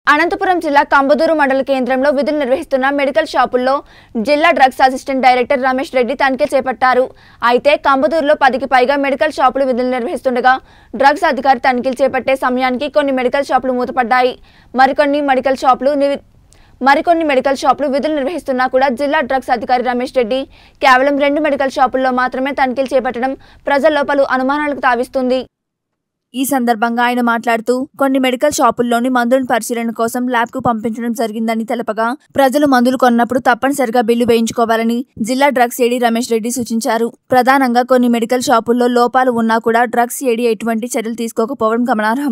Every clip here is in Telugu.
అనంతపురం జిల్లా కంబదూరు మండల కేంద్రంలో విధులు నిర్వహిస్తున్న మెడికల్ షాపుల్లో జిల్లా drugs assistant director Ramesh Reddy తనిఖీ చేపట్టారు అయితే కంబదూరులో పదికి పైగా మెడికల్ షాపులు విధులు నిర్వహిస్తుండగా డ్రగ్స్ అధికారి తనిఖీలు చేపట్టే సమయానికి కొన్ని మెడికల్ షాపులు మూతపడ్డాయి మరికొన్ని మెడికల్ షాపులు నివి- మరికొన్ని మెడికల్ షాపులు విధులు నిర్వహిస్తున్నా కూడా జిల్లా డ్రగ్స్ అధికారి రమేష్ రెడ్డి కేవలం రెండు మెడికల్ షాపుల్లో మాత్రమే తనిఖీలు చేపట్టడం ప్రజల్లో పలు అనుమానాలకు తావిస్తుంది ఈ సందర్భంగా ఆయన మాట్లాడుతూ కొన్ని మెడికల్ షాపుల్లోని మందులను పరిశీలన కోసం ల్యాబ్ కు పంపించడం జరిగిందని తెలపగా ప్రజలు మందులు కొన్నప్పుడు తప్పనిసరిగా బిల్లు వేయించుకోవాలని జిల్లా డ్రగ్స్ ఏడీ రమేష్ రెడ్డి సూచించారు ప్రధానంగా కొన్ని మెడికల్ షాపుల్లో లోపాలు ఉన్నా కూడా డ్రగ్స్ ఏడీ ఎటువంటి చర్యలు తీసుకోకపోవడం గమనార్హం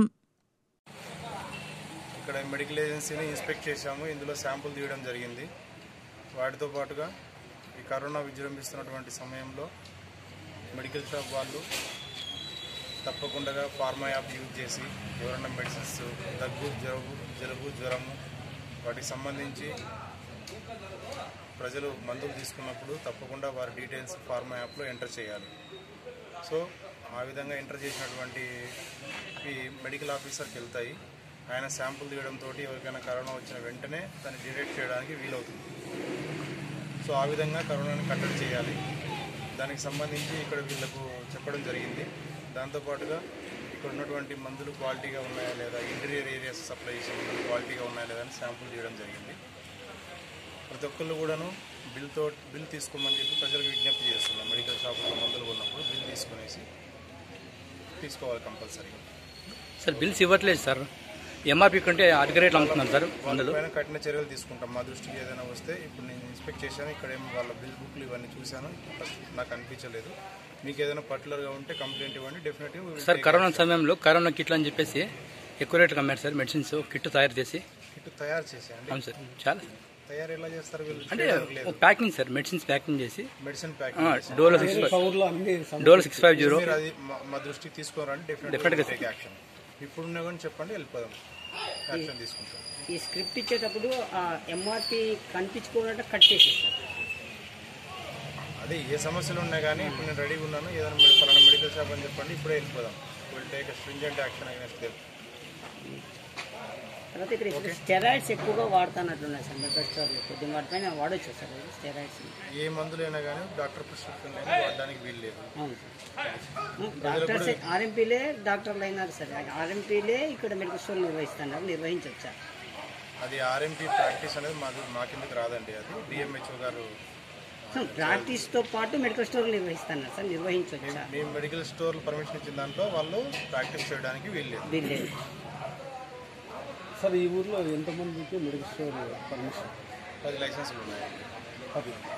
ఇక్కడ మెడికల్ ఏజెన్సీని ఇన్స్పెక్ట్ చేశాము ఇందులో శాంపుల్ తీయడం జరిగింది వాటితో పాటుగా ఈ కరోనా విజృంభిస్తున్నటువంటి సమయంలో మెడికల్ షాప్ వాళ్ళు తప్పకుండా ఫార్మా యాప్ యూజ్ చేసి ఎవరైనా మెడిసిన్స్ దగ్గు జలుబు జలుబు జ్వరము వాటికి సంబంధించి ప్రజలు మందులు తీసుకున్నప్పుడు తప్పకుండా వారి డీటెయిల్స్ ఫార్మా యాప్లో ఎంటర్ చేయాలి సో ఆ విధంగా ఎంటర్ చేసినటువంటి ఈ మెడికల్ ఆఫీసర్కి వెళ్తాయి ఆయన శాంపుల్ తీయడంతో ఎవరికైనా కరోనా వచ్చిన వెంటనే దాన్ని డిటెక్ట్ చేయడానికి వీలవుతుంది సో ఆ విధంగా కరోనాని కట్టడి చేయాలి దానికి సంబంధించి ఇక్కడ వీళ్ళకు చెప్పడం జరిగింది దాంతోపాటుగా ఇక్కడ ఉన్నటువంటి మందులు క్వాలిటీగా ఉన్నాయా లేదా ఇంటీరియర్ ఏరియాస్ సప్లై చేసే మందులు క్వాలిటీగా ఉన్నాయా లేదా అని శాంపుల్ తీయడం జరిగింది ప్రతి ఒక్కళ్ళు కూడాను బిల్తో బిల్ తీసుకోమని చెప్పి ప్రజలకు విజ్ఞప్తి చేస్తున్నాం మెడికల్ షాపులో మందులు ఉన్నప్పుడు బిల్ తీసుకునేసి తీసుకోవాలి కంపల్సరీగా సార్ బిల్స్ ఇవ్వట్లేదు సార్ ఎంఆర్పి కంటే అధిక రేట్లు అమ్ముతున్నారు సార్ మందులు వాళ్ళపైన కఠిన చర్యలు తీసుకుంటాం మా దృష్టికి ఏదైనా వస్తే ఇప్పుడు నేను ఇన్స్పెక్ట్ చేశాను ఇక్కడ ఏం వాళ్ళ బిల్ బుక్లు ఇవన్నీ చూశాను ఫస్ట్ నాకు అనిపించలేదు మీకు ఏదైనా పర్టికులర్గా ఉంటే కంప్లైంట్ ఇవ్వండి డెఫినెట్గా సార్ కరోనా సమయంలో కరోనా కిట్లు అని చెప్పేసి ఎక్కువ రేట్కి అమ్మారు సార్ మెడిసిన్స్ కిట్ తయారు చేసి కిట్ తయారు చేసేయండి అవును సార్ చాలా తయారు ఎలా చేస్తారు వీళ్ళు అంటే చేయడానికి లేదు ప్యాకింగ్ సార్ మెడిసిన్స్ ప్యాకింగ్ చేసి మెడిసిన్ ఆ, packing Dolo six five Dolo six five zero మీరు అది మా- మా దృష్టికి తీసుకోరండి Definitely డెఫినెట్గా గా టేక్ యాక్షన్ ఇప్పుడున్నా కానీ చెప్పండి వెళ్ళిపోదాం యాక్షన్ తీసుకుంటాం ఈ స్క్రిప్ట్ ఇచ్చేటప్పుడు ఆ ఎంఆర్పి కనిపించుకోనట్టు కట్ చేసేస్తారు అదే ఏ సమస్యలు ఉన్నాయి కానీ ఇప్పుడు నేను రెడీగా ఉన్నాను ఏదైనా మెడి- ఫలానా మెడికల్ షాప్ అని చెప్పండి ఇప్పుడే వెళ్ళిపోదాం విల్ టేక్ స్ట్రింజెంట్ యాక్షన్ అయినట్టు తర్వాత ఇక్కడ ఇప్పుడు స్టెరాయిడ్స్ ఎక్కువగా వాడుతున్నట్లున్నాయి సార్ మెడికల్ స్టోర్లో కొద్దిగా వాటిపైన వాడొచ్చు సార్ స్టెరాయిడ్స్ ఏ మందులైనా కానీ డాక్టర్ ప్రిస్క్రిప్షన్ అయినా వాడడానికి వీలు లేదు అవును సార్ డాక్టర్స్ ఆర్ఎంపీలే డాక్టర్లు అయినారు సార్ ఆర్ఎంపీలే ఇక్కడ మెడికల్ స్టోర్ నిర్వహిస్తున్నారు నిర్వహించవచ్చు అది ఆర్ఎంపీ ప్రాక్టీస్ అనేది మాకు మా కిందకి రాదండి అది డిఎంహెచ్ఓ గారు సార్ ప్రాక్టీస్తో పాటు మెడికల్ స్టోర్ నిర్వహిస్తున్నారు సార్ నిర్వహించవచ్చు మేము మెడికల్ స్టోర్లు పర్మిషన్ ఇచ్చిన దాంట్లో వాళ్ళు ప్రాక్టీస్ చేయడానికి వీలు లేదు వీల్లేదు సార్ ఈ ఊర్లో ఎంతమందికి మెడికల్ స్టోర్ పర్మిషన్ పది లైసెన్సులు ఉన్నాయి అది